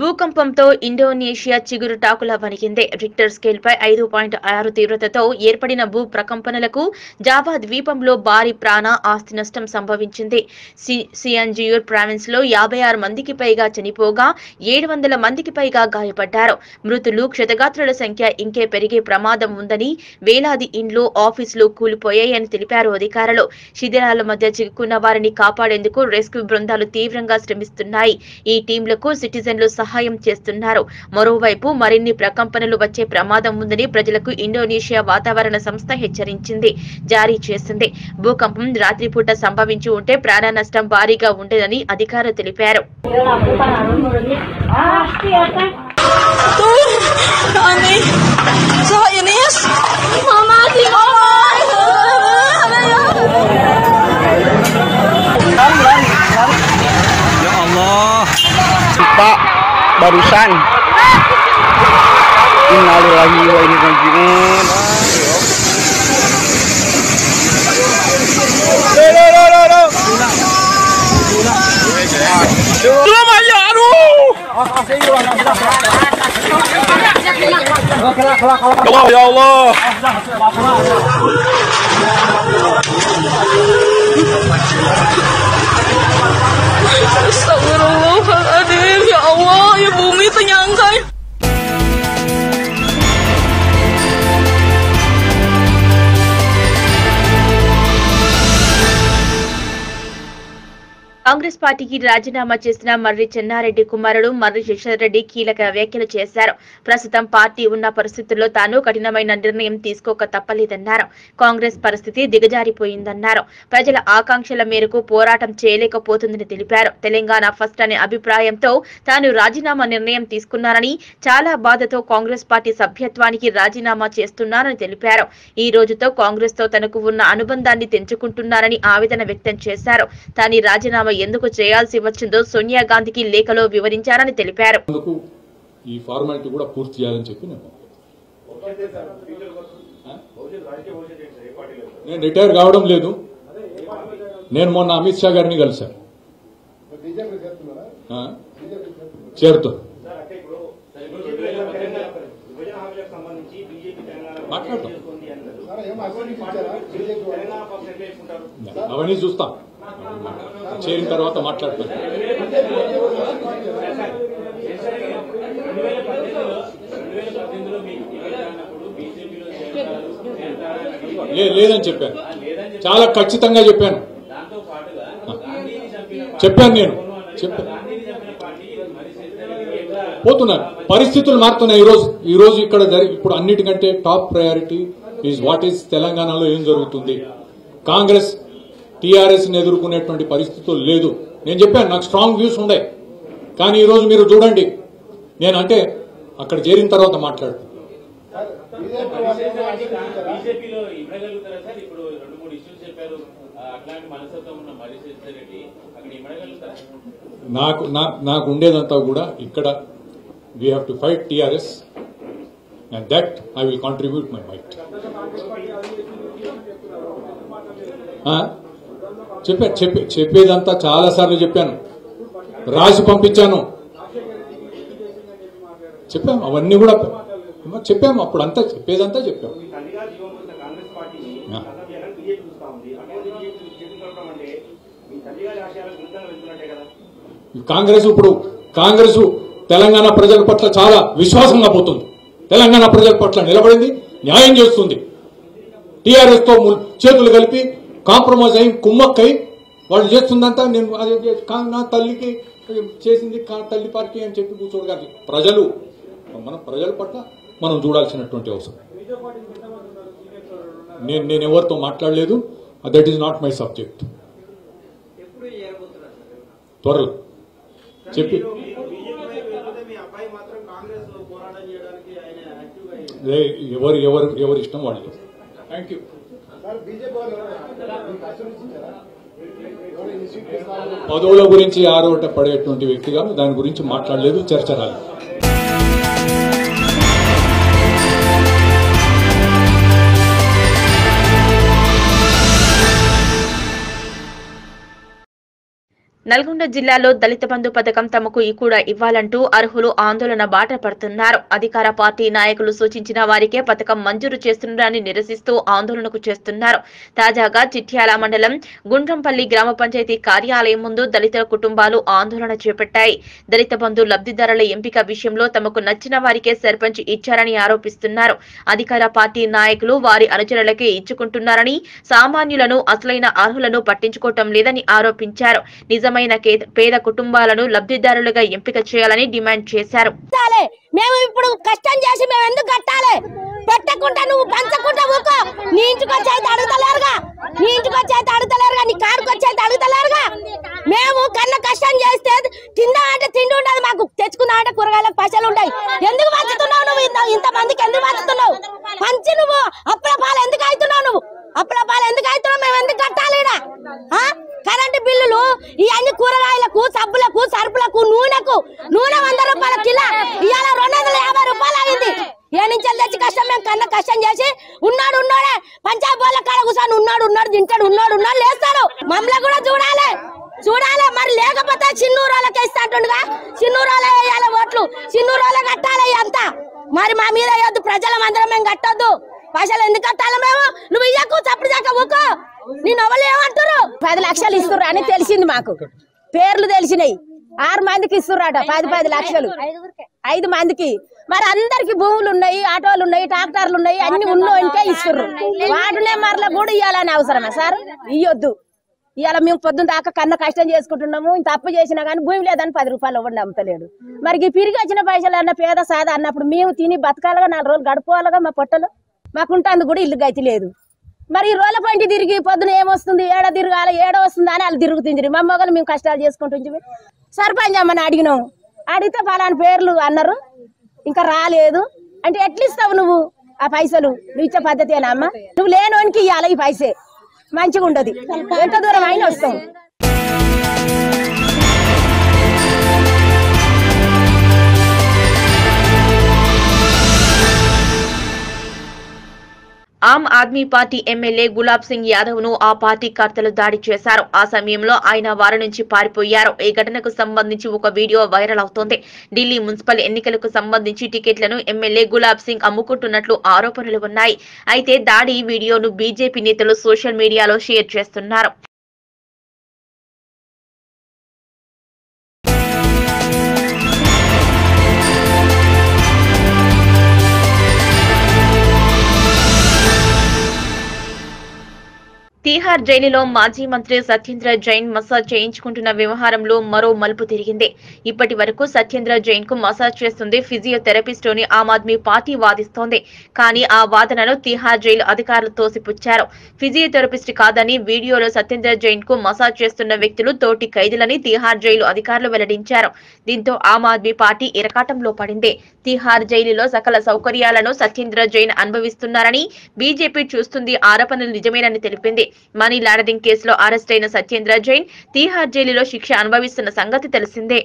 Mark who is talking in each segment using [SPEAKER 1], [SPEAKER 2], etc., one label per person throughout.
[SPEAKER 1] భూకంపంతో Indonesia చిగురు టాకులా వణికింది Richter scale పై ఐదు పాయింట్ ఆరు తీవ్రతతో ఏర్పడిన భూ ప్రకంపనలకు జావా ద్వీపంలో భారీ ప్రాణ ఆస్తి నష్టం సంభవించింది సి- సియంజియూర్ ప్రావిన్స్ లో యాభై ఆరు మందికి పైగా చనిపోగా ఏడు వందల మందికి పైగా గాయపడ్డారు మృతులు క్షతగాత్రుల సంఖ్య ఇంకే పెరిగే ప్రమాదం ఉందని వేలాది ఇండ్లు ఆఫీసులు కూలిపోయాయని తెలిపారు అధికారులు శిథిలాల మధ్య చిక్కుకున్న వారిని కాపాడేందుకు రెస్క్యూ బృందాలు తీవ్రంగా శ్రమిస్తున్నాయి ఈ టీంలకు సిటిజన్లు సహాయం చేస్తున్నారు మరోవైపు మరిన్ని ప్రకంపనలు వచ్చే ప్రమాదం ఉందని ప్రజలకు ఇండోనేషియా వాతావరణ సంస్థ హెచ్చరించింది జారీ చేసింది భూకంపం రాత్రిపూట సంభవించి ఉంటే ప్రాణ నష్టం భారీగా ఉండేదని అధికారులు తెలిపారు
[SPEAKER 2] Kami sa Ines. Mama, di ko
[SPEAKER 3] Ya Allah.
[SPEAKER 4] Pak barusan Innalillahi wa inna ilaihi raji'un.
[SPEAKER 3] Allah ya Allah.
[SPEAKER 2] Astagfirullahaladzim. Ya Allah, ya bumi penyangkai.
[SPEAKER 1] Congress పార్టీకి రాజీనామా చేసిన మర్రి చెన్నారెడ్డి కుమారుడు మర్రి శశిరెడ్డి కీలక వ్యాఖ్యలు చేశారు ప్రస్తుతం పార్టీ ఉన్న పరిస్థితుల్లో తాను కఠినమైన నిర్ణయం తీసుకోక తప్పలేదన్నారు కాంగ్రెస్ పరిస్థితి దిగజారిపోయిందన్నారు ప్రజల ఆకాంక్షల మేరకు పోరాటం చేయలేకపోతుందని తెలిపారు తెలంగాణ ఫస్ట్ అనే అభిప్రాయంతో తాను రాజీనామా నిర్ణయం తీసుకున్నానని చాలా బాధతో కాంగ్రెస్ పార్టీ సభ్యత్వానికి రాజీనామా చేస్తున్నానని తెలిపారు ఈ రోజుతో కాంగ్రెస్ తో తనకు ఉన్న అనుబంధాన్ని తెంచుకుంటున్నారని ఆవేదన వ్యక్తం చేశారు తాను రాజీనామా ఎందుకు చేయాల్సి వచ్చిందో సోనియా గాంధీకి లేఖలో వివరించారని తెలిపారు
[SPEAKER 5] అందుకు ఈ ఫార్మాలిటీ కూడా పూర్తి చేయాలని చెప్పి నేను నేను రిటైర్ కావడం లేదు నేను మొన్న అమిత్ షా గారిని కలిశాను ఆ? చేరుతాను మాట్లాడతాం అవన్నీ చూస్తాం చేరిన తర్వాత మాట్లాడతాను లే- లేదని చెప్పాను చాలా ఖచ్చితంగా చెప్పాను చెప్పాను నేను చెప్పాను పోతున్నారు పరిస్థితులు మారుతున్నాయి ఈ రోజు ఈ రోజు ఇక్కడ జరి- ఇప్పుడు అన్నిటికంటే top priority is what is తెలంగాణలో ఏం జరుగుతుంది కాంగ్రెస్ టీఆర్ఎస్ ని ఎదుర్కొనేటువంటి పరిస్థితులు లేదు నేను చెప్పాను నాకు స్ట్రాంగ్ వ్యూస్ ఉండే కానీ ఈ రోజు మీరు చూడండి నేను అంటే అక్కడ చేరిన తర్వాత మాట్లాడుతాను
[SPEAKER 6] బీజేపీలో ఇవ్వగలుగుతారా సార్ ఇప్పుడు రెండు మూడు ఇష్యూస్ చెప్పారు ఆ, అట్లాంటి మనస్తత్వం ఉన్న మరి రెడ్డి అక్కడ ఇవ్వగలుగుతారా
[SPEAKER 5] నాకు నా- నాకు ఉండేదంతా కూడా ఇక్కడ we have to fight TRS and that I will contribute my mite చెప్పాను చెప్పే చెప్పేదంతా చాలా సార్లు చెప్పాను రాసి పంపించాను చెప్పాము అవన్నీ కూడా చెప్పాము అప్పుడు అంతా చెప్పేదంతా చెప్పాము
[SPEAKER 6] తల్లిగా జీవం పోసిన కాంగ్రెస్ పార్టీని
[SPEAKER 5] ఆ.
[SPEAKER 6] అసలు జనం బీజేపీ చూస్తా ఉంది అటువంటి బీజేపీ బీజేపీ కలపడం అంటే మీ తల్లిగా ఆశయాలకు విరుద్ధంగా వెళ్తున్నట్టే కదా
[SPEAKER 5] కాంగ్రెస్ ఇప్పుడు కాంగ్రెస్ తెలంగాణ ప్రజల పట్ల చాలా విశ్వాసంగా పోతుంది తెలంగాణ ప్రజల పట్ల నిలబడింది న్యాయం చేస్తుంది టీఆర్ఎస్ తో ము- చేతులు కలిపి కాంప్రమైజ్ అయి కుమ్మక్కై వాళ్ళు చేస్తుందంతా నేను అది చే- కా- నా తల్లికి చేసింది కా- తల్లి పార్టీ అని చెప్పి కూర్చోడు కాదు ప్రజలు మన ప్రజల పట్ల మనం చూడాల్సినటువంటి అవసరం నేను నేను ఎవరితో మాట్లాడలేదు that is not my subject త్వరలో చెప్పి లే, ఎవరు ఎవరు ఎవరి ఇష్టం వాళ్ళు థ్యాంక్ యూ పదవుల గురించి ఆరోట పడేటువంటి వ్యక్తిగా దాని గురించి మాట్లాడలేదు చర్చ రాలేదు
[SPEAKER 1] నల్గొండ జిల్లాలో దళిత బంధు పథకం తమకు ఈ కూడా ఇవ్వాలంటూ అర్హులు ఆందోళన బాట పడుతున్నారు అధికార పార్టీ నాయకులు సూచించిన వారికే పథకం మంజూరు చేస్తున్నారని నిరసిస్తూ ఆందోళనకు చేస్తున్నారు తాజాగా చిట్యాల మండలం గుండ్రంపల్లి గ్రామ పంచాయతీ కార్యాలయం ముందు దళిత కుటుంబాలు ఆందోళన చేపట్టాయి దళిత బంధు లబ్ధిదారుల ఎంపిక విషయంలో తమకు నచ్చిన వారికే సర్పంచ్ ఇచ్చారని ఆరోపిస్తున్నారు అధికార పార్టీ నాయకులు వారి అనుచరులకే ఇచ్చుకుంటున్నారని సామాన్యులను అసలైన అర్హులను పట్టించుకోవటం లేదని ఆరోపించారు నిజమైన కే- పేద కుటుంబాలను లబ్ధిదారులుగా ఎంపిక చేయాలని డిమాండ్ చేశారు
[SPEAKER 7] కట్టాలి మేము ఇప్పుడు కష్టం చేసి మేము ఎందుకు కట్టాలి పెట్టకుండా నువ్వు పంచకుండా ఊకో నీ ఇంటికి వచ్చి అయితే అడుగుతలేరుగా నీ ఇంటికి వచ్చి అయితే అడుగుతలేరుగా నీ కారుకు వచ్చి అయితే అడుగుతలేరుగా మేము కన్న కష్టం చేస్తే తిందా అంటే తిండి ఉండదు మాకు తెచ్చుకుందా అంటే కూరగాయలకు పైసలు ఉంటాయి ఎందుకు పంచుతున్నావు నువ్వు ఇంత ఇంత మందికి ఎందుకు పంచుతున్నావు పంచి నువ్వు అప్పుల పాలు ఎందుకు అవుతున్నావు నువ్వు అప్పుల పాలు ఎందుకు అవుతున్నావు మేము ఎందుకు కట్టాలి ఈడ? ఆ కరెంటు బిల్లులు ఇవన్నీ కూరగాయలకు సబ్బులకు సరుపులకు నూనెకు నూనె వంద రూపాయల కిలో ఇవాళ రెండు వందల యాభై రూపాయలు అయింది ఏ నుంచి తెచ్చి కష్టం మేము కన్నా కష్టం చేసి ఉన్నాడు ఉన్నాడే పంచాయతీ వాళ్ళ కాడ కూర్చొని ఉన్నాడు ఉన్నాడు తింటాడు ఉన్నాడు ఉన్నాడు లేస్తాడు మమ్మల్ని కూడా చూడాలి చూడాలి మరి లేకపోతే చిన్నూరు వాళ్ళకి ఇస్తా అంటుండగా చిన్నూరు వాళ్ళే వేయాలి ఓట్లు చిన్నూరు వాళ్ళే కట్టాలి అంతా మరి మా మీద వేయొద్దు ప్రజల మందిరం మేము కట్టొద్దు పైసలు ఎందుకు కట్టాలి మేము నువ్వు ఇయ్యకు చప్పుడు దాకా ఊకో నేను ఎవరు ఏమంటారు పది లక్షలు ఇస్తుర్రు అని తెలిసింది మాకు పేర్లు తెలిసినాయి ఆరు మందికి ఇస్తుర్రట పది పది లక్షలు ఐదు మందికి మరి అందరికి భూములు ఉన్నాయి ఆటోలు ఉన్నాయి ట్రాక్టర్లు ఉన్నాయి అన్ని ఉన్నోనికే ఇస్తుర్రు వార్డు నెంబర్ల కూడా ఇవ్వాలని అవసరమా సార్ ఇయ్యొద్దు ఇవాళ మేము పొద్దున్న దాకా కన్న కష్టం చేసుకుంటున్నాము ఇంత అప్పు చేసినా కానీ భూమి లేదని పది రూపాయలు ఇవ్వండి అమ్ముతలేడు మరి ఈ పిరిగి వచ్చిన పైసలు అన్న పేద సాదా అన్నప్పుడు మేము తిని బతకాలగా నాలుగు రోజులు గడుపుకోవాలిగా మా పొట్టలు మాకుంటాంది కూడా ఇల్లు గతి లేదు మరి ఈ రోజుల పంటి తిరిగి పొద్దున ఏమొస్తుంది ఏడ తిరగాలి ఏడ వస్తుంది అని వాళ్ళు తిరుగుతుంది మా మొగలు మేము కష్టాలు చేసుకుంటుంది సర్పంచ్ అమ్మని అడిగినాం అడిగితే పలానా పేర్లు అన్నారు ఇంకా రాలేదు అంటే ఎట్లా ఇస్తావు నువ్వు ఆ పైసలు నువ్వు ఇచ్చే పద్ధతేనా అమ్మ నువ్వు లేనోనికి ఇవ్వాలి ఈ పైసే మంచిగా ఉండదు ఎంత దూరం అయినా వస్తాం
[SPEAKER 1] ఆమ్ ఆద్మీ పార్టీ ఎమ్మెల్యే గులాబ్ సింగ్ యాదవ్ ను ఆ పార్టీ కర్తలు దాడి చేశారు ఆ సమయంలో ఆయన వారి నుంచి పారిపోయారు ఈ ఘటనకు సంబంధించి ఒక వీడియో వైరల్ అవుతోంది ఢిల్లీ మున్సిపల్ ఎన్నికలకు సంబంధించి టికెట్లను ఎమ్మెల్యే గులాబ్ సింగ్ అమ్ముకుంటున్నట్లు ఆరోపణలు ఉన్నాయి అయితే దాడి వీడియోను బీజేపీ నేతలు సోషల్ మీడియాలో షేర్ చేస్తున్నారు తీహార్ జైలులో మాజీ మంత్రి సత్యేంద్ర జైన్ మసాజ్ చేయించుకుంటున్న వ్యవహారంలో మరో మలుపు తిరిగింది ఇప్పటి వరకు సత్యేంద్ర జైన్ కు మసాజ్ చేస్తుంది ఫిజియోథెరపిస్ట్ అని ఆమ్ ఆద్మీ పార్టీ వాదిస్తోంది కానీ ఆ వాదనను తీహార్ జైలు అధికారులు తోసిపుచ్చారు ఫిజియోథెరపిస్ట్ కాదని వీడియోలో సత్యేంద్ర జైన్ కు మసాజ్ చేస్తున్న వ్యక్తులు తోటి ఖైదీలని తీహార్ జైలు అధికారులు వెల్లడించారు దీంతో ఆమ్ ఆద్మీ పార్టీ ఇరకాటంలో పడింది తీహార్ జైలులో సకల సౌకర్యాలను సత్యేంద్ర జైన్ అనుభవిస్తున్నారని బీజేపీ చూస్తుంది ఆరోపణలు నిజమేనని తెలిపింది మనీ లాండరింగ్ కేసులో అరెస్ట్ అయిన సత్యేంద్ర జైన్ తీహార్ జైలులో శిక్ష అనుభవిస్తున్న సంగతి తెలిసిందే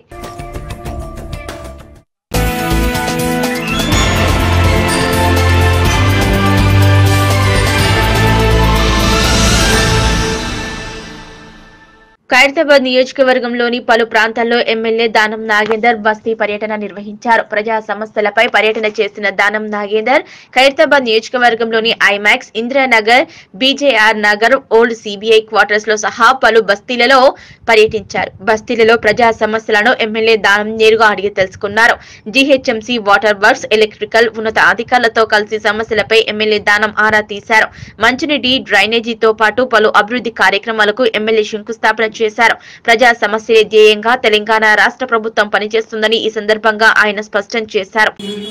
[SPEAKER 1] ఖైరతాబాద్ నియోజకవర్గంలోని పలు ప్రాంతాల్లో ఎమ్మెల్యే దానం నాగేందర్ బస్తీ పర్యటన నిర్వహించారు ప్రజా సమస్యలపై పర్యటన చేసిన దానం నాగేందర్ ఖైరతాబాద్ నియోజకవర్గంలోని IMAX Indiranagar BJR Nagar old CBI quarters లో సహా పలు బస్తీలలో పర్యటించారు బస్తీలలో ప్రజా సమస్యలను ఎమ్మెల్యే దానం నేరుగా అడిగి తెలుసుకున్నారు జీహెచ్ఎంసీ వాటర్ వర్క్స్ ఎలక్ట్రికల్ ఉన్నత అధికారులతో కలిసి సమస్యలపై ఎమ్మెల్యే దానం ఆరా తీశారు మంచినీటి డ్రైనేజీతో పాటు పలు అభివృద్ధి కార్యక్రమాలకు ఎమ్మెల్యే శంకుస్థాపన చేశారు ప్రజా సమస్యలే ధ్యేయంగా తెలంగాణ రాష్ట్ర ప్రభుత్వం పనిచేస్తుందని ఈ సందర్భంగా ఆయన స్పష్టం చేశారు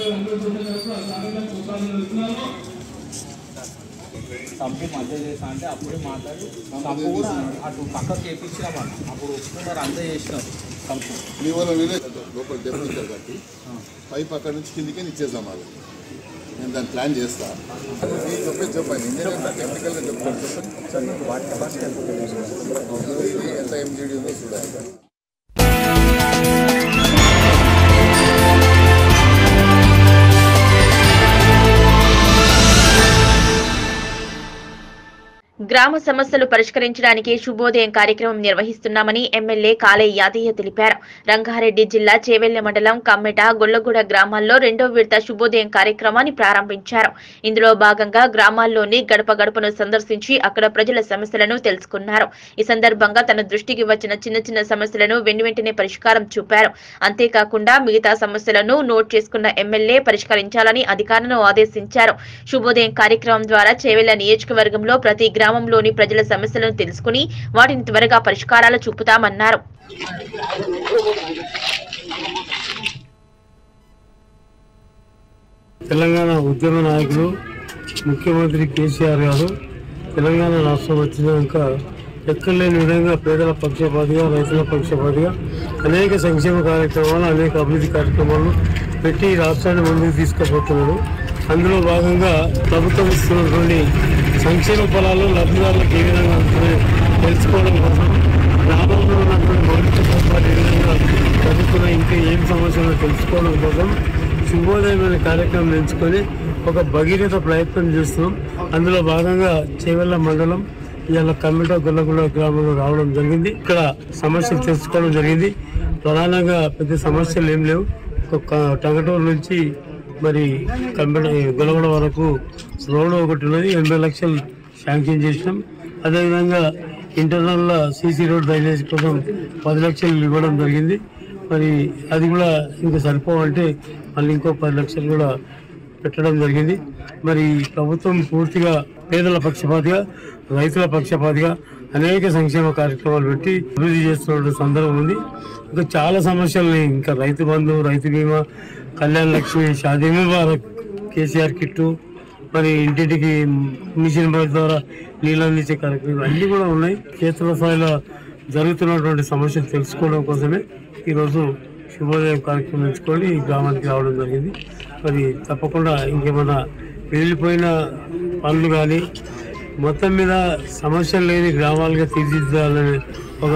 [SPEAKER 3] సంపు మధ్య చేసా అంటే అప్పుడే మాట్లాడి సంపు కూడా అటు పక్కకి వేపించినాం అన్న అప్పుడు ఒప్పుకున్నారు అంతా చేసినాం సంపు
[SPEAKER 8] మీ వల్ల వీలే లోపల డెఫ్ ఇచ్చారు కాబట్టి పైప్ అక్కడ నుంచి కిందికే ఇచ్చేద్దాం అది నేను దాన్ని ప్లాన్ చేస్తా మీరు చెప్పేది చెప్పండి ఇంజనీర్ టెక్నికల్గా చెప్తాను చెప్పండి ఇది ఎంత ఎంజీడీ ఉందో చూడాలి
[SPEAKER 1] గ్రామ సమస్యలు పరిష్కరించడానికి శుభోదయం కార్యక్రమం నిర్వహిస్తున్నామని ఎమ్మెల్యే కాలే యాదయ్య తెలిపారు రంగారెడ్డి జిల్లా చేవెళ్ల మండలం కమ్మెట గొల్లగూడ గ్రామాల్లో రెండో విడత శుభోదయం కార్యక్రమాన్ని ప్రారంభించారు ఇందులో భాగంగా గ్రామాల్లోని గడప గడపను సందర్శించి అక్కడ ప్రజల సమస్యలను తెలుసుకున్నారు ఈ సందర్భంగా తన దృష్టికి వచ్చిన చిన్న చిన్న సమస్యలను వెను వెంటనే పరిష్కారం చూపారు అంతేకాకుండా మిగతా సమస్యలను నోట్ చేసుకున్న ఎమ్మెల్యే పరిష్కరించాలని అధికారులను ఆదేశించారు శుభోదయం కార్యక్రమం ద్వారా చేవెళ్ల నియోజకవర్గంలో ప్రతి గ్రామంలోని ప్రజల సమస్యలను తెలుసుకుని వాటిని త్వరగా పరిష్కారాలు చూపుతామన్నారు
[SPEAKER 9] తెలంగాణ ఉద్యమ నాయకులు ముఖ్యమంత్రి కేసీఆర్ గారు తెలంగాణ రాష్ట్రం వచ్చినాక ఎక్కడలేని విధంగా పేదల పక్షపాతిగా రైతుల పక్షపాతిగా అనేక సంక్షేమ కార్యక్రమాలు అనేక అభివృద్ధి కార్యక్రమాలు పెట్టి ఈ రాష్ట్రాన్ని ముందుకు తీసుకుపోతున్నారు అందులో భాగంగా ప్రభుత్వం ఇస్తున్నటువంటి సంక్షేమ ఫలాలు లబ్ధిదారులకు ఏ విధంగా ఉంటుందో తెలుసుకోవడం కోసం గ్రామంలో ఉన్నటువంటి మౌలిక సదుపాయాలు ఏ విధంగా ప్రభుత్వం ఇంకా ఏం సమస్యలు తెలుసుకోవడం కోసం శుభోదయం అనే కార్యక్రమం ఎంచుకొని ఒక భగీరథ ప్రయత్నం చేస్తున్నాం అందులో భాగంగా చేవెళ్ళ మండలం ఇవాళ కమ్మిట గొల్లగూడ గ్రామంలో రావడం జరిగింది ఇక్కడ సమస్యలు తెలుసుకోవడం జరిగింది ప్రధానంగా పెద్ద సమస్యలు ఏం లేవు ఒక టంగటూరు నుంచి మరి కమ్మిట గొల్లగూడ వరకు రోడ్డు ఒకటి ఉన్నది ఎనభై లక్షలు శాంక్షన్ చేసినాం అదేవిధంగా ఇంటర్నల్ సీసీ రోడ్ డ్రైనేజ్ కోసం పది లక్షలు ఇవ్వడం జరిగింది మరి అది కూడా ఇంకా సరిపోవంటే మళ్ళీ ఇంకో పది లక్షలు కూడా పెట్టడం జరిగింది మరి ప్రభుత్వం పూర్తిగా పేదల పక్షపాతిగా రైతుల పక్షపాతిగా అనేక సంక్షేమ కార్యక్రమాలు పెట్టి అభివృద్ధి చేస్తున్న సందర్భం ఉంది ఇంకా చాలా సమస్యలు ఇంకా రైతు బంధు రైతు బీమా కళ్యాణ లక్ష్మి షాదీ ముబారక్ కేసీఆర్ కిట్టు మరి ఇంటింటికి మిషన్ బస్ ద్వారా నీళ్ళు అందించే కార్యక్రమాలు అన్నీ కూడా ఉన్నాయి క్షేత్ర స్థాయిలో జరుగుతున్నటువంటి సమస్యలు తెలుసుకోవడం కోసమే ఈరోజు శుభోదయం కార్యక్రమం ఎంచుకొని ఈ గ్రామానికి రావడం జరిగింది మరి తప్పకుండా ఇంకేమైనా వెళ్ళిపోయిన పనులు కానీ మొత్తం మీద సమస్యలు లేని గ్రామాలుగా తీర్చిదిద్దాలనే ఒక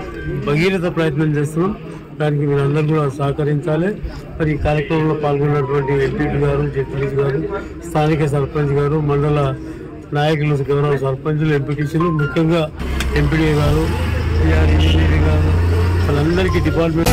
[SPEAKER 9] భగీరథ ప్రయత్నం చేస్తున్నాం దానికి మీరందరూ కూడా సహకరించాలి మరి ఈ కార్యక్రమంలో పాల్గొన్నటువంటి ఎంపీపీ గారు జడ్పీటీసీ గారు స్థానిక సర్పంచ్ గారు మండల నాయకులు గౌరవ సర్పంచులు ఎంపీటీసీలు ముఖ్యంగా ఎంపీడీ గారు పిఆర్ ఇంజనీరింగ్ గారు వాళ్ళందరికీ డిపార్ట్మెంట్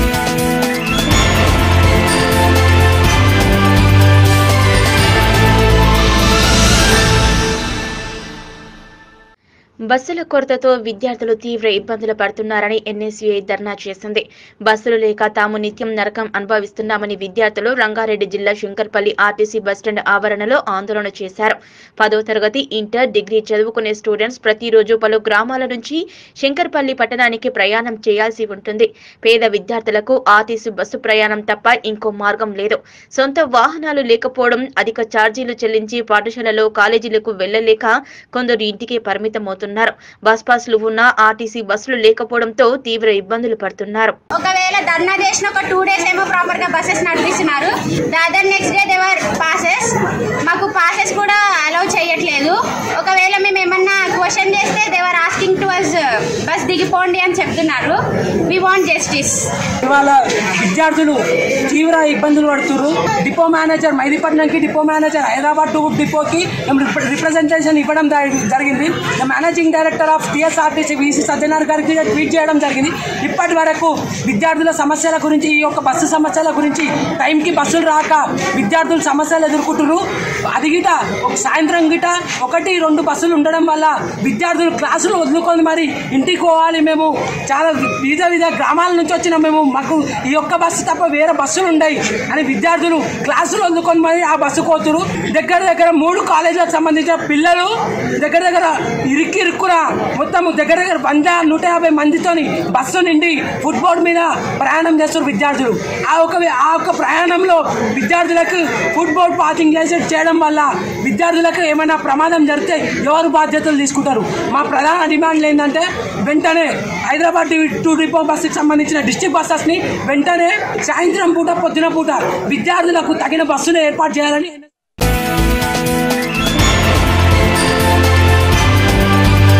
[SPEAKER 1] బస్సుల కొరతతో విద్యార్థులు తీవ్ర ఇబ్బందులు పడుతున్నారని ఎన్ఎస్యుఐ ధర్నా చేసింది బస్సులు లేక తాము నిత్యం నరకం అనుభవిస్తున్నామని విద్యార్థులు రంగారెడ్డి జిల్లా శంకర్పల్లి ఆర్టీసీ బస్టాండ్ ఆవరణలో ఆందోళన చేశారు పదో తరగతి ఇంటర్ డిగ్రీ చదువుకునే స్టూడెంట్స్ ప్రతిరోజు పలు గ్రామాల నుంచి శంకర్పల్లి పట్టణానికి ప్రయాణం చేయాల్సి ఉంటుంది పేద విద్యార్థులకు ఆర్టీసీ బస్సు ప్రయాణం తప్ప ఇంకో మార్గం లేదు సొంత వాహనాలు లేకపోవడం అధిక ఛార్జీలు చెల్లించి పాఠశాలలో కాలేజీలకు వెళ్లలేక కొందరు ఇంటికే పరిమితమవుతున్నారు బస్ పాస్లు ఉన్నా ఆర్టీసీ బస్సులు లేకపోవడంతో తీవ్ర ఇబ్బందులు పడుతున్నారు
[SPEAKER 10] ఒకవేళ ధర్నా చేసిన ఒక టూ డేస్ ఏమో ప్రాపర్ గా బస్సెస్ నడిపిస్తున్నారు the other next day they are passes మాకు పాసెస్ కూడా అలౌ చేయట్లేదు ఒకవేళ మేము ఏమన్నా క్వశ్చన్ చేస్తే they are asking to us bus దిగిపోండి అని చెప్తున్నారు వి వాంట్ జస్టిస్
[SPEAKER 11] ఇవాళ విద్యార్థులు తీవ్ర ఇబ్బందులు పడుతున్నారు డిపో మేనేజర్ మైదీపట్నంకి డిపో మేనేజర్ హైదరాబాద్ టు డిపోకి మేము రిప్ర- రిప్రజెంటేషన్ ఇవ్వడం జరి- జరిగింది the managing director of TSRTC VC Satyanarayana గారికి ట్వీట్ చేయడం జరిగింది ఇప్పటి వరకు విద్యార్థుల సమస్యల గురించి ఈ యొక్క బస్సు సమస్యల గురించి టైంకి బస్సులు రాక విద్యార్థులు సమస్యలు ఎదుర్కొంటున్నారు అది గిట ఒక సాయంత్రం గిట ఒకటి రెండు బస్సులు ఉండడం వల్ల విద్యార్థులు క్లాసులు వదులుకొని మరి ఇంటికి పోవాలి మేము చాలా వివిధ వివిధ గ్రామాల నుంచి వచ్చిన మేము మాకు ఈ ఒక్క బస్సు తప్ప వేరే బస్సులు ఉండయి అని విద్యార్థులు క్లాసులు వదులుకొని మరి ఆ బస్సు కోతురు దగ్గర దగ్గర మూడు కాలేజీలకు సంబంధించిన పిల్లలు దగ్గర దగ్గర ఇరికి ఇరుక్కున మొత్తం దగ్గర దగ్గర వంద నూట యాభై మందితోని బస్సు నిండి ఫుట్బోర్డ్ మీద ప్రయాణం చేస్తారు విద్యార్థులు ఆ ఒక ఆ ఒక ప్రయాణంలో విద్యార్థులకు ఫుట్బోర్డ్ పార్కింగ్ చేసి చేయడం వల్ల విద్యార్థులకు ఏమైనా ప్రమాదం జరిగితే ఎవరు బాధ్యతలు తీసుకుంటారు మా ప్రధాన డిమాండ్లు ఏంటంటే వెంటనే హైదరాబాద్ డి- టు డిపో బస్సుకి సంబంధించిన డిస్టిక్ బస్సెస్ని వెంటనే సాయంత్రం పూట పొద్దున పూట విద్యార్థులకు తగిన బస్సులు ఏర్పాటు చేయాలని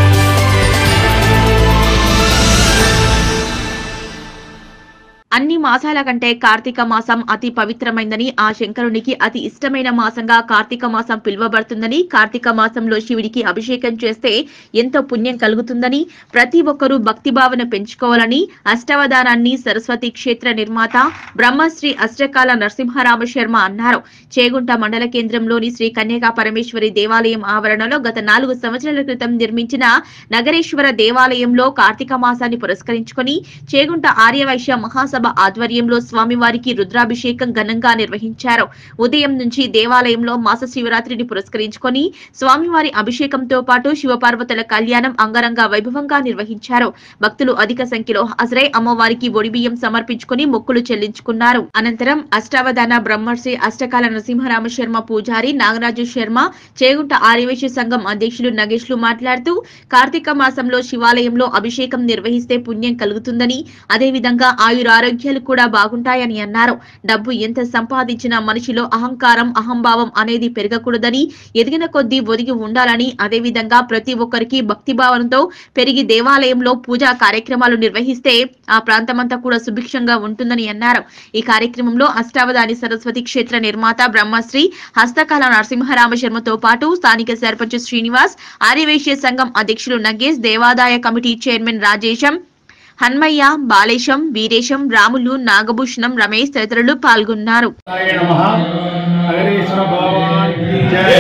[SPEAKER 1] అన్ని మాసాల కంటే కార్తీక మాసం అతి పవిత్రమైందని ఆ శంకరునికి అతి ఇష్టమైన మాసంగా కార్తీక మాసం పిలువబడుతుందని కార్తీక మాసంలో శివుడికి అభిషేకం చేస్తే ఎంతో పుణ్యం కలుగుతుందని ప్రతి ఒక్కరూ భక్తి భావన పెంచుకోవాలని అష్టవధానాన్ని సరస్వతి క్షేత్ర నిర్మాత బ్రహ్మశ్రీ అష్టకాల నరసింహరామ శర్మ అన్నారు చేగుంట మండల కేంద్రంలోని శ్రీ కన్యకా పరమేశ్వరి దేవాలయం ఆవరణలో గత నాలుగు సంవత్సరాల క్రితం నిర్మించిన నగరేశ్వర దేవాలయంలో కార్తీక మాసాన్ని పురస్కరించుకొని చేగుంట ఆర్యవైశ్య మహాసభ ఆధ్వర్యంలో స్వామివారికి రుద్రాభిషేకం ఘనంగా నిర్వహించారు ఉదయం నుంచి దేవాలయంలో మాస శివరాత్రిని పురస్కరించుకొని స్వామివారి అభిషేకంతో పాటు శివపార్వతుల కళ్యాణం అంగరంగ వైభవంగా నిర్వహించారు భక్తులు అధిక సంఖ్యలో హాజరై అమ్మవారికి ఒడిబియ్యం సమర్పించుకొని మొక్కులు చెల్లించుకున్నారు అనంతరం అష్టావధాన బ్రహ్మర్షి అష్టకాల నరసింహరామ శర్మ పూజారి నాగరాజు శర్మ చేగుంట ఆర్యవేశ సంఘం అధ్యక్షులు నగేష్లు మాట్లాడుతూ కార్తీక మాసంలో శివాలయంలో అభిషేకం నిర్వహిస్తే పుణ్యం కలుగుతుందని అదేవిధంగా ఆయురారోగ్యాలు కూడా బాగుంటాయని అన్నారు డబ్బు ఎంత సంపాదించినా మనిషిలో అహంకారం అహంభావం అనేది పెరగకూడదని ఎదిగిన కొద్దీ ఒదిగి ఉండాలని అదేవిధంగా ప్రతి ఒక్కరికి భక్తి భావనతో పెరిగి దేవాలయంలో పూజా కార్యక్రమాలు నిర్వహిస్తే ఆ ప్రాంతమంతా కూడా సుభిక్షంగా ఉంటుందని అన్నారు ఈ కార్యక్రమంలో అష్టావధాని సరస్వతి క్షేత్ర నిర్మాత బ్రహ్మశ్రీ హస్తకాల నరసింహరామ శర్మతో పాటు స్థానిక సర్పంచ్ శ్రీనివాస్ ఆర్యవేశ్య సంఘం అధ్యక్షులు నగేష్ దేవాదాయ కమిటీ చైర్మన్ రాజేశం హన్మయ్య బాలేశం వీరేశం రాములు నాగభూషణం రమేష్ తదితరులు పాల్గొన్నారు
[SPEAKER 12] నగరేశ్వర భగవానికి జై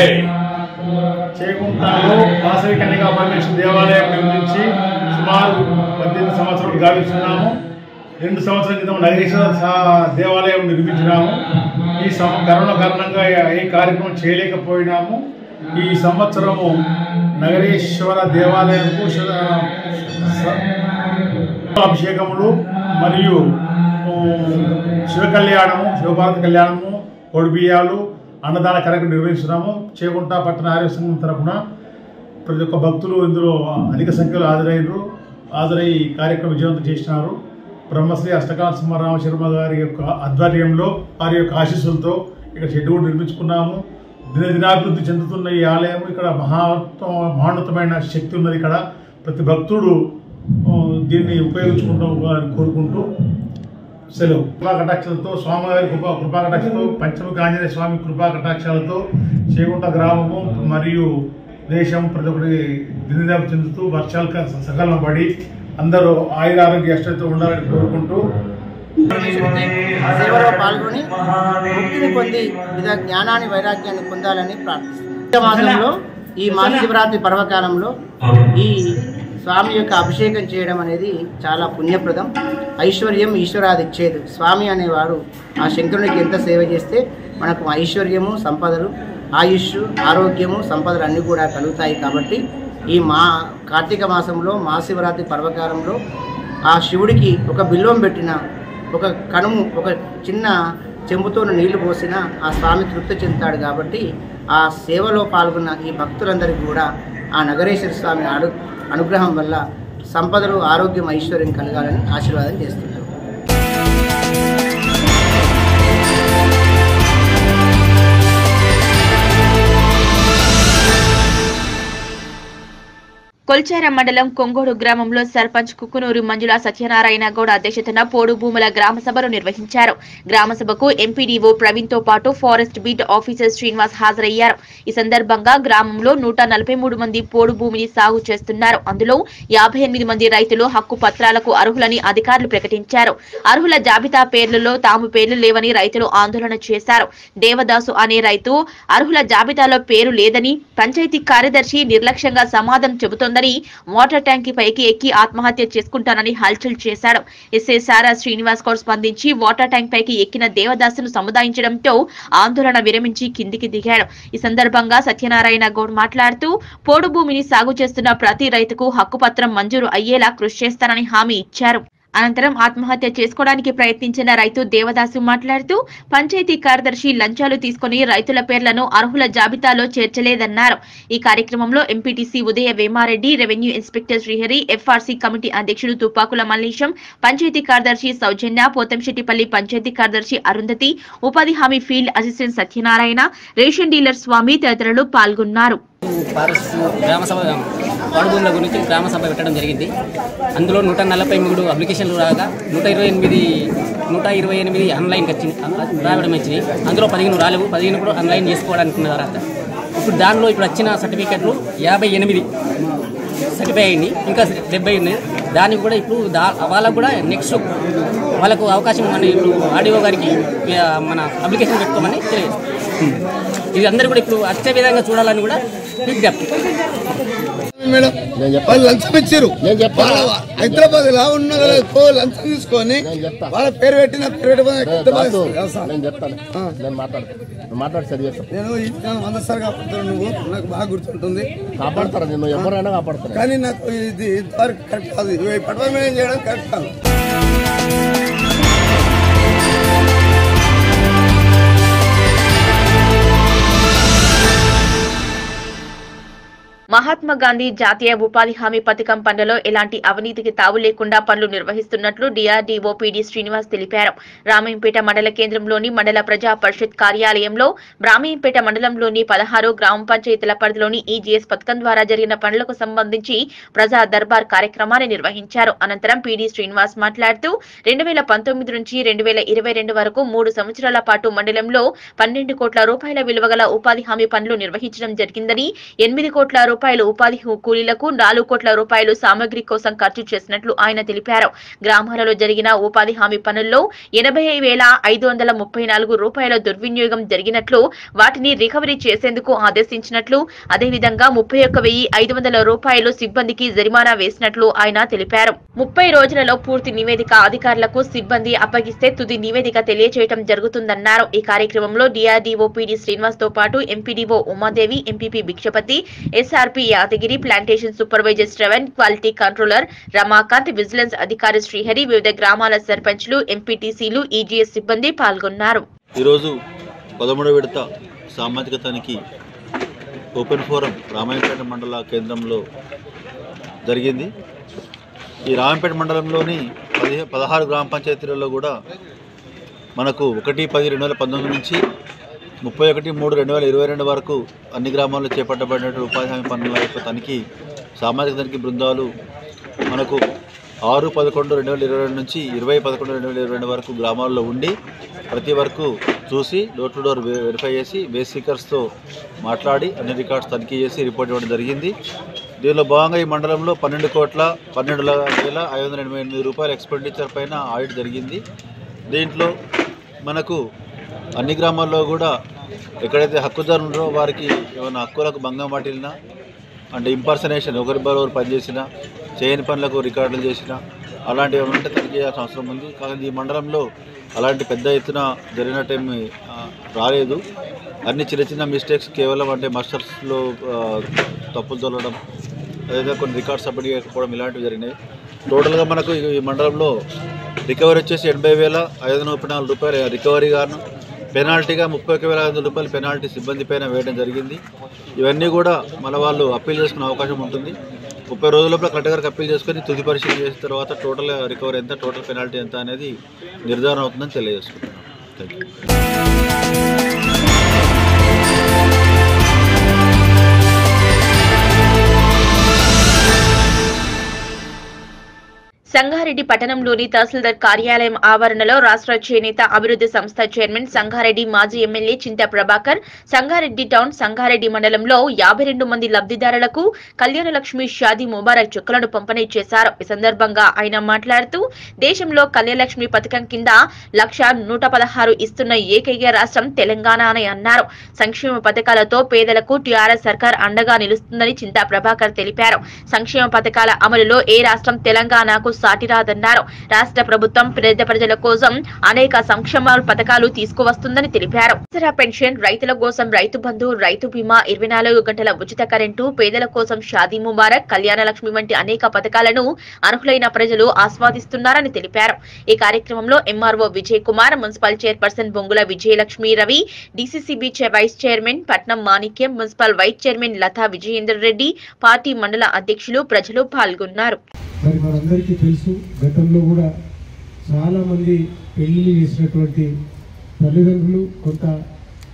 [SPEAKER 12] చేకుంటాలో వాసవి కన్యకా పరమేశ్వర దేవాలయం నిర్మించి సుమారు పద్దెనిమిది సంవత్సరాలు గావిస్తున్నాము రెండు సంవత్సరాల క్రితం నగరేశ్వర సా- దేవాలయం నిర్మించినాము ఈ సం కరోనా కారణంగా ఏ కార్యక్రమం చేయలేకపోయినాము ఈ సంవత్సరము నగరేశ్వర దేవాలయంకు శ- స- అభిషేకములు మరియు ఉమ్, శివ కళ్యాణము శివభారత కళ్యాణము కొడిబియ్యాలు అన్నదాన కార్యక్రమం నిర్వహిస్తున్నాము చేకుంట పట్టణ ఆర్య సంఘం తరపున ప్రతి ఒక్క భక్తులు ఇందులో అధిక సంఖ్యలో హాజరైనరు హాజరై ఈ కార్యక్రమం విజయవంతం చేసినారు బ్రహ్మశ్రీ అష్టకాల సింహరామ శర్మ గారి యొక్క ఆధ్వర్యంలో వారి యొక్క ఆశీస్సులతో ఇక్కడ షెడ్ కూడా నిర్మించుకున్నాము దినదినాభివృద్ధి చెందుతున్న ఈ ఆలయం ఇక్కడ మహాత్మ మహోన్నతమైన శక్తి ఉన్నది ఇక్కడ ప్రతి భక్తుడు ఆ, దీన్ని ఉపయోగించుకుంటాం కోరుకుంటూ సెలవు కృపా కటాక్షలతో స్వామివారి కృపా కృపా కటాక్షలతో పంచముఖ ఆంజనేయ స్వామి కృపా కటాక్షాలతో చేగుంట గ్రామము మరియు దేశం ప్రతి ఒక్కటి దినదినాభివృద్ధి చెందుతూ వర్షాలు క- సకాలం పడి అందరూ ఆయుర ఆరోగ్య అష్టతో ఉండాలని కోరుకుంటూ
[SPEAKER 13] సేవలో పాల్గొని ముక్తిని పొంది విధ జ్ఞానాన్ని వైరాగ్యాన్ని పొందాలని ప్రార్థిస్తున్నాం మాసంలో ఈ మహాశివరాత్రి పర్వకాలంలో ఈ స్వామి యొక్క అభిషేకం చేయడం అనేది చాలా పుణ్యప్రదం ఐశ్వర్యం ఈశ్వరాది ఇచ్చేది స్వామి అనేవాడు ఆ శంకరునికి ఎంత సేవ చేస్తే మనకు ఐశ్వర్యము సంపదలు ఆయుష్ ఆరోగ్యము సంపదలు అన్నీ కూడా కలుగుతాయి కాబట్టి ఈ మా కార్తీక మాసంలో మహాశివరాత్రి పర్వకాలంలో ఆ శివుడికి ఒక బిల్వం పెట్టిన ఒక కణుము ఒక చిన్న చెంబుతో నీళ్లు పోసిన ఆ స్వామి తృప్తి చెందుతాడు కాబట్టి ఆ సేవలో పాల్గొన్న ఈ భక్తులందరికీ కూడా ఆ నగరేశ్వర స్వామి అను అనుగ్రహం వల్ల సంపదలు ఆరోగ్యం ఐశ్వర్యం కలగాలని ఆశీర్వాదం చేస్తున్నారు
[SPEAKER 1] కొల్చార మండలం కొంగోడు గ్రామంలో సర్పంచ్ కుక్కునూరు మంజుల సత్యనారాయణ గౌడ అధ్యక్షతన పోడు భూముల గ్రామ సభను నిర్వహించారు గ్రామ సభకు ఎంపీడీఓ ప్రవీణ్ తో పాటు ఫారెస్ట్ బీట్ ఆఫీసర్ శ్రీనివాస్ హాజరయ్యారు ఈ సందర్భంగా గ్రామంలో నూట నలభై మూడు మంది పోడు భూమిని సాగు చేస్తున్నారు అందులో యాభై ఎనిమిది మంది రైతులు హక్కు పత్రాలకు అర్హులని అధికారులు ప్రకటించారు అర్హుల జాబితా పేర్లలో తాము పేర్లు లేవని రైతులు ఆందోళన చేశారు దేవదాసు అనే రైతు అర్హుల జాబితాలో పేరు లేదని పంచాయతీ కార్యదర్శి నిర్లక్ష్యంగా సమాధానం చెబుతోందని వాటర్ ట్యాంకీ పైకి ఎక్కి ఆత్మహత్య చేసుకుంటానని హల్చల్ చేశాడు ఎస్ఐ సారా శ్రీనివాస్ గౌడ్ స్పందించి వాటర్ ట్యాంక్ పైకి ఎక్కిన దేవదాసును సముదాయించడంతో ఆందోళన విరమించి కిందికి దిగాడు ఈ సందర్భంగా సత్యనారాయణ గౌడ్ మాట్లాడుతూ పోడు భూమిని సాగు చేస్తున్న ప్రతి రైతుకు హక్కుపత్రం మంజూరు అయ్యేలా కృషి చేస్తానని హామీ ఇచ్చారు అనంతరం ఆత్మహత్య చేసుకోవడానికి ప్రయత్నించిన రైతు దేవదాసు మాట్లాడుతూ పంచాయతీ కార్యదర్శి లంచాలు తీసుకుని రైతుల పేర్లను అర్హుల జాబితాలో చేర్చలేదన్నారు ఈ కార్యక్రమంలో MPTC Udaya Vemareddy revenue inspector Srihari FRC committee అధ్యక్షుడు తుపాకుల మల్లేశం పంచాయతీ కార్యదర్శి సౌజన్య పోతంశెట్టిపల్లి పంచాయతీ కార్యదర్శి అరుంధతి ఉపాధి హామీ field assistant Satyanarayana ration dealer Swamy తదితరులు పాల్గొన్నారు
[SPEAKER 14] ఫారెస్ట్ గ్రామ సభ వార్డు భూముల గురించి గ్రామ సభ పెట్టడం జరిగింది అందులో నూట నలభై మూడు అప్లికేషన్లు రాగా నూట ఇరవై ఎనిమిది నూట ఇరవై ఎనిమిది ఆన్లైన్కి వచ్చింది రావడం వచ్చినాయి అందులో పదిహేను రాలేవు పదిహేను కూడా ఆన్లైన్ చేసుకోవడానికి ఉన్న తర్వాత ఇప్పుడు దానిలో ఇప్పుడు వచ్చిన సర్టిఫికెట్లు యాభై ఎనిమిది సర్టిఫై అయింది ఇంకా డెబ్బై ఉన్నాయి దానికి కూడా ఇప్పుడు దా వాళ్ళకు కూడా నెక్స్ట్ వాళ్ళకు అవకాశం మన ఇప్పుడు ఆడియో గారికి ఆ, మన అప్లికేషన్ పెట్టుకోమని తెలియజేస్తాం ఇది అందరూ కూడా ఇప్పుడు వచ్చే విధంగా చూడాలని కూడా విజ్ఞప్తి
[SPEAKER 15] మేడం వాళ్ళు లంచం ఇచ్చారు వాళ్ళ హైదరాబాద్ లా ఉన్న వాళ్ళకు లంచం తీసుకొని వాళ్ళ పేరు పెట్టిన పేరు పెట్టిన
[SPEAKER 8] నేను చెప్తాను నేను మాట్లాడతాను మాట్లాడి సరి చేస్తాను
[SPEAKER 15] నేను ఇచ్చిన వంద సార్ కాపాడుతాను నువ్వు నాకు బాగా గుర్తుంటుంది
[SPEAKER 8] కాపాడతారా నిన్ను ఎవరైనా కాపాడతారా
[SPEAKER 15] కానీ నాకు ఇది ఇంతవరకు కరెక్ట్ కాదు ఇవి పడవ మీద చేయడం కరెక్ట్ కాదు
[SPEAKER 1] మహాత్మా గాంధీ జాతీయ ఉపాధి హామీ పథకం పనులలో ఎలాంటి అవినీతికి తావు లేకుండా పనులు నిర్వహిస్తున్నట్లు డిఆర్డీఓ పిడి శ్రీనివాస్ తెలిపారు రామయ్యంపేట మండల కేంద్రంలోని మండల ప్రజా పరిషత్ కార్యాలయంలో రామయ్యంపేట మండలంలోని పదహారు గ్రామ పంచాయతీల పరిధిలోని ఈజీఎస్ పథకం ద్వారా జరిగిన పనులకు సంబంధించి ప్రజా దర్బార్ కార్యక్రమాన్ని నిర్వహించారు అనంతరం పిడి శ్రీనివాస్ మాట్లాడుతూ రెండు వేల పంతొమ్మిది నుంచి రెండు వేల ఇరవై రెండు వరకు మూడు సంవత్సరాల పాటు మండలంలో పన్నెండు కోట్ల రూపాయల విలువ గల ఉపాధి హామీ పనులు నిర్వహించడం జరిగిందని ఎనిమిది కోట్ల రూపాయలు ఉపాధి హు- కూలీలకు నాలుగు కోట్ల రూపాయలు సామగ్రి కోసం ఖర్చు చేసినట్లు ఆయన తెలిపారు గ్రామాలలో జరిగిన ఉపాధి హామీ పనుల్లో ఎనభై వేల ఐదు వందల ముప్పై నాలుగు రూపాయల దుర్వినియోగం జరిగినట్లు వాటిని రికవరీ చేసేందుకు ఆదేశించినట్లు అదేవిధంగా ముప్పై ఒక్క వెయ్యి ఐదు వందల రూపాయలు సిబ్బందికి జరిమానా వేసినట్లు ఆయన తెలిపారు ముప్పై రోజులలో పూర్తి నివేదిక అధికారులకు సిబ్బంది అప్పగిస్తే తుది నివేదిక తెలియజేయడం జరుగుతుందన్నారు ఈ కార్యక్రమంలో డిఆర్డీఓ పిడి శ్రీనివాస్ తో పాటు MPDO Umadevi MPP Bhikshapathi SRP Yadagiri plantation supervisor Shravan quality controller Ramakanth vigilance అధికారి శ్రీహరి వివిధ గ్రామాల సర్పంచ్లు ఎంపీటీసీలు ఈజీఎస్ సిబ్బంది పాల్గొన్నారు
[SPEAKER 16] ఈరోజు పదమూడవ విడత సామాజిక తనిఖీ ఓపెన్ ఫోరం రామాయణపేట మండల కేంద్రంలో జరిగింది ఈ రామాయణపేట మండలంలోని పదిహే పదహారు గ్రామ పంచాయతీలలో కూడా మనకు ఒకటి పది రెండు వేల పంతొమ్మిది నుంచి ముప్పై ఒకటి మూడు రెండు వేల ఇరవై రెండు వరకు అన్ని గ్రామాల్లో చేపట్టబడినటువంటి ఉపాధి హామీ పనుల యొక్క తనిఖీ సామాజిక తనిఖీ బృందాలు మనకు ఆరు పదకొండు రెండు వేల ఇరవై రెండు నుంచి ఇరవై పదకొండు రెండు వేల ఇరవై రెండు వరకు గ్రామాల్లో ఉండి ప్రతి వరకు చూసి డోర్ టు డోర్ వె- వెరిఫై చేసి బేసికర్స్తో మాట్లాడి అన్ని రికార్డ్స్ తనిఖీ చేసి రిపోర్ట్ ఇవ్వడం జరిగింది దీనిలో భాగంగా ఈ మండలంలో పన్నెండు కోట్ల పన్నెండు ల- వేల ఐదు వందల ఎనభై ఎనిమిది రూపాయల ఎక్స్పెండిచర్ పైన ఆడిట్ జరిగింది దీంట్లో మనకు అన్ని గ్రామాల్లో కూడా ఎక్కడైతే హక్కుదారులు ఉన్నారో వారికి ఏమైనా హక్కులకు భంగం వాటిల్లినా అంటే ఇంపర్సనేషన్ ఒకరి ఒకరు పనిచేసినా చేయని పనులకు రికార్డులు చేసినా అలాంటివి ఏమైనా ఉంటే తనిఖీ చేయాల్సిన అవసరం ఉంది కానీ ఈ మండలంలో అలాంటి పెద్ద ఎత్తున జరిగినట్టేమి ఆ, రాలేదు అన్ని చిన్న చిన్న మిస్టేక్స్ కేవలం అంటే మాస్టర్స్లో ఆ, తప్పులు తొలగడం అదేవిధంగా కొన్ని రికార్డ్స్ సబ్మిట్ చేయకపోవడం ఇలాంటివి జరిగినాయి టోటల్గా మనకు ఈ మండలంలో రికవరీ వచ్చేసి ఎనభై వేల ఐదు వందల ముప్పై నాలుగు రూపాయలు రికవరీ గాను పెనాల్టీగా ముప్పై ఒక వేల ఐదు వందల రూపాయలు పెనాల్టీ సిబ్బంది పైన వేయడం జరిగింది ఇవన్నీ కూడా మన వాళ్ళు అప్పీల్ చేసుకునే అవకాశం ఉంటుంది ముప్పై రోజుల లోపల కలెక్టర్ గారికి అప్పీల్ చేసుకొని తుది పరిశీలన చేసిన తర్వాత టోటల్ రికవరీ ఎంత టోటల్ పెనాల్టీ ఎంత అనేది నిర్ధారణ అవుతుందని తెలియజేసుకుంటున్నాం థ్యాంక్ యూ
[SPEAKER 1] సంగారెడ్డి పట్టణంలోని తహసీల్దార్ కార్యాలయం ఆవరణలో రాష్ట్ర చేనేత అభివృద్ధి సంస్థ చైర్మన్ సంగారెడ్డి మాజీ ఎమ్మెల్యే చింత ప్రభాకర్ సంగారెడ్డి టౌన్ సంగారెడ్డి మండలంలో యాభై రెండు మంది లబ్ధిదారులకు కళ్యాణ లక్ష్మి షాదీ ముబారక్ చెక్కులను పంపిణీ చేశారు ఈ సందర్భంగా ఆయన మాట్లాడుతూ దేశంలో కళ్యాణలక్ష్మి పథకం కింద లక్ష నూట పదహారు ఇస్తున్న ఏకైక రాష్ట్రం తెలంగాణ అని అన్నారు సంక్షేమ పథకాలతో పేదలకు టీఆర్ఎస్ సర్కార్ అండగా నిలుస్తుందని చింతా ప్రభాకర్ తెలిపారు సంక్షేమ పథకాల అమలులో ఏ రాష్ట్రం తెలంగాణకు సాటి రాదన్నారు రాష్ట్ర ప్రభుత్వం పేద ప్రజల కోసం అనేక సంక్షేమ పథకాలు తీసుకువస్తుందని తెలిపారు దసరా పెన్షన్ రైతుల కోసం రైతు బంధు రైతు బీమా ఇరవై నాలుగు గంటల ఉచిత కరెంటు పేదల కోసం షాదీ ముబారక్ కళ్యాణ లక్ష్మి వంటి అనేక పథకాలను అర్హులైన ప్రజలు ఆస్వాదిస్తున్నారని తెలిపారు ఈ కార్యక్రమంలో MRO Vijay Kumar municipal chairperson Bongula Vijayalakshmi Ravi DCCB చై- vice chairman Patnam Manikyam municipal vice chairman Latha Vijayender Reddy party మండల అధ్యక్షులు ప్రజలు పాల్గొన్నారు
[SPEAKER 17] మరి మనందరికీ తెలుసు గతంలో కూడా చాలామంది పెళ్లి చేసినటువంటి తల్లిదండ్రులు కొంత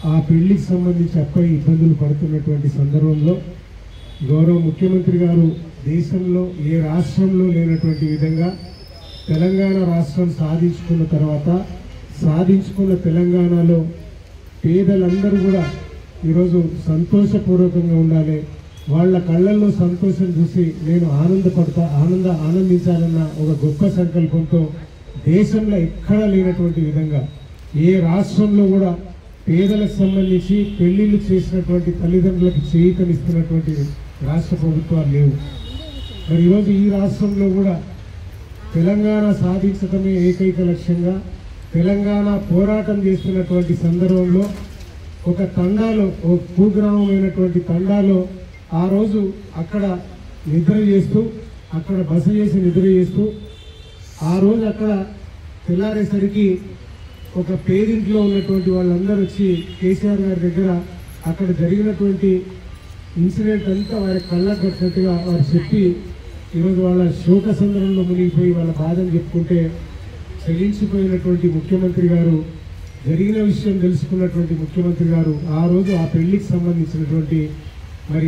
[SPEAKER 17] ఆ పెళ్లికి సంబంధించి అబ్బాయి ఇబ్బందులు పడుతున్నటువంటి సందర్భంలో గౌరవ ముఖ్యమంత్రి గారు దేశంలో ఏ రాష్ట్రంలో లేనటువంటి విధంగా తెలంగాణ రాష్ట్రం సాధించుకున్న తర్వాత సాధించుకున్న తెలంగాణలో పేదలందరూ కూడా ఈరోజు సంతోషపూర్వకంగా ఉండాలి వాళ్ళ కళ్ళల్లో సంతోషం చూసి నేను ఆనందపడతా ఆనంద ఆనందించాలన్న ఒక గొప్ప సంకల్పంతో దేశంలో ఎక్కడా లేనటువంటి విధంగా ఏ రాష్ట్రంలో కూడా పేదలకు సంబంధించి పెళ్లిళ్ళు చేసినటువంటి తల్లిదండ్రులకు చేయూతనిస్తున్నటువంటి రాష్ట్ర ప్రభుత్వాలు లేవు మరి ఈరోజు ఈ రాష్ట్రంలో కూడా తెలంగాణ సాధించడమే ఏకైక లక్ష్యంగా తెలంగాణ పోరాటం చేస్తున్నటువంటి సందర్భంలో ఒక తండాలో ఒక కుగ్రామమైనటువంటి తండాలో ఆ రోజు అక్కడ నిద్ర చేస్తూ అక్కడ బస చేసి నిద్ర చేస్తూ ఆ రోజు అక్కడ తెల్లారేసరికి ఒక పేరింట్లో ఉన్నటువంటి వాళ్ళందరూ వచ్చి కేసీఆర్ గారి దగ్గర అక్కడ జరిగినటువంటి ఇన్సిడెంట్ అంతా వారి కళ్ళకు కట్టినట్టుగా వారు చెప్పి ఈరోజు వాళ్ళ శోక సందర్భంలో మునిగిపోయి వాళ్ళ బాధను చెప్పుకుంటే చెల్లించిపోయినటువంటి ముఖ్యమంత్రి గారు జరిగిన విషయం తెలుసుకున్నటువంటి ముఖ్యమంత్రి గారు ఆ రోజు ఆ పెళ్లికి సంబంధించినటువంటి మరి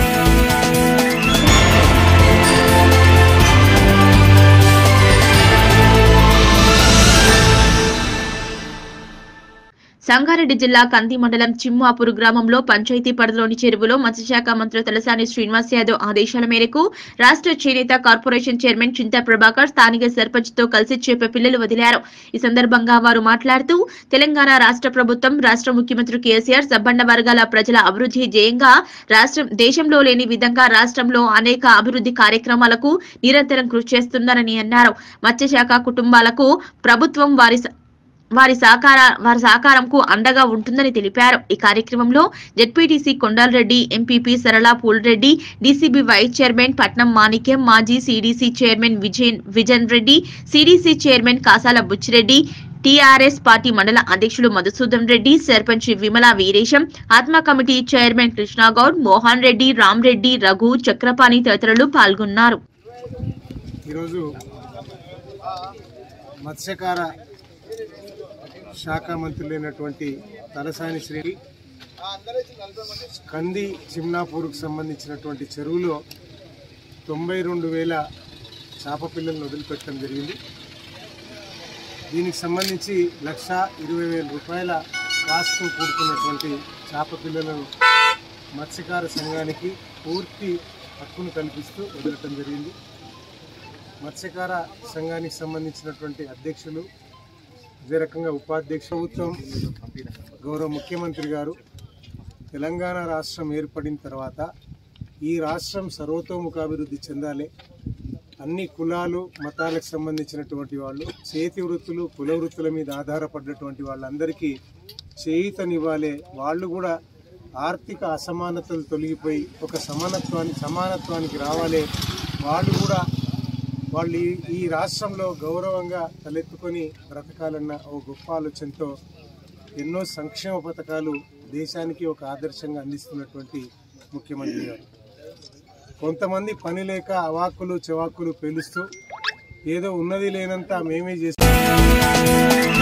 [SPEAKER 1] సంగారెడ్డి జిల్లా కంది మండలం చిమ్మాపూర్ గ్రామంలో పంచాయతీ పరిధిలోని చెరువులో మత్స్యశాఖ మంత్రి తలసాని శ్రీనివాస్ యాదవ్ ఆదేశాల మేరకు రాష్ట్ర చేనేత కార్పొరేషన్ చైర్మన్ చింతా ప్రభాకర్ స్థానిక సర్పంచ్ తో కలిసి చేప పిల్లలు వదిలారు ఈ సందర్భంగా వారు మాట్లాడుతూ తెలంగాణ రాష్ట్ర ప్రభుత్వం రాష్ట్ర ముఖ్యమంత్రి కేసీఆర్ సబ్బండ వర్గాల ప్రజల అభివృద్ధి ధ్యేయంగా రాష్ట్రం దేశంలో లేని విధంగా రాష్ట్రంలో అనేక అభివృద్ధి కార్యక్రమాలకు నిరంతరం కృషి చేస్తున్నారని అన్నారు మత్స్యశాఖ కుటుంబాలకు ప్రభుత్వం వారి స- వారి సహకార వారి సహకారంకు అండగా ఉంటుందని తెలిపారు ఈ కార్యక్రమంలో జెడ్పీటీసీ కొండాలరెడ్డి ఎంపీపీ సరళ పూల్రెడ్డి DCB vice chairman Patnam Manikyam మాజీ CDC chairman Vijayan Vijan Reddy CDC chairman Kasala Buchireddy TRS party మండల అధ్యక్షులు మధుసూదన్ రెడ్డి సర్పంచ్ విమల వీరేశం ఆత్మ కమిటీ చైర్మన్ కృష్ణాగౌడ్ మోహన్ రెడ్డి రామ్ రెడ్డి రఘు చక్రపాణి తదితరులు పాల్గొన్నారు
[SPEAKER 18] ఈరోజు మత్స్యకార శాఖ మంత్రులైనటువంటి తలసాని శ్రీ కంది చిమ్నాపూర్కు సంబంధించినటువంటి చెరువులో తొంభై రెండు వేల చేప పిల్లలను వదిలిపెట్టడం జరిగింది దీనికి సంబంధించి లక్ష ఇరవై వేల రూపాయల కాస్ట్తో కూడుకున్నటువంటి చేప పిల్లలను మత్స్యకార సంఘానికి పూర్తి హక్కును కల్పిస్తూ వదలటం జరిగింది మత్స్యకార సంఘానికి సంబంధించినటువంటి అధ్యక్షులు అదే రకంగా ఉపాధ్యక్ష ప్రభుత్వం గౌరవ ముఖ్యమంత్రి గారు తెలంగాణ రాష్ట్రం ఏర్పడిన తర్వాత ఈ రాష్ట్రం సర్వతోముఖాభివృద్ధి చెందాలి అన్ని కులాలు మతాలకు సంబంధించినటువంటి వాళ్ళు చేతి వృత్తులు కుల వృత్తుల మీద ఆధారపడ్డటువంటి వాళ్ళందరికీ చేయూతనివ్వాలి వాళ్ళు కూడా ఆర్థిక అసమానతలు తొలగిపోయి ఒక సమానత్వానికి సమానత్వానికి రావాలి వాళ్ళు కూడా వాళ్ళు ఈ ఈ రాష్ట్రంలో గౌరవంగా తలెత్తుకొని బ్రతకాలన్న ఓ గొప్ప ఆలోచనతో ఎన్నో సంక్షేమ పథకాలు దేశానికి ఒక ఆదర్శంగా అందిస్తున్నటువంటి ముఖ్యమంత్రి గారు కొంతమంది పని లేక అవాక్కులు చెవాకులు పేలుస్తూ ఏదో ఉన్నది లేనంత మేమే చేస్తాం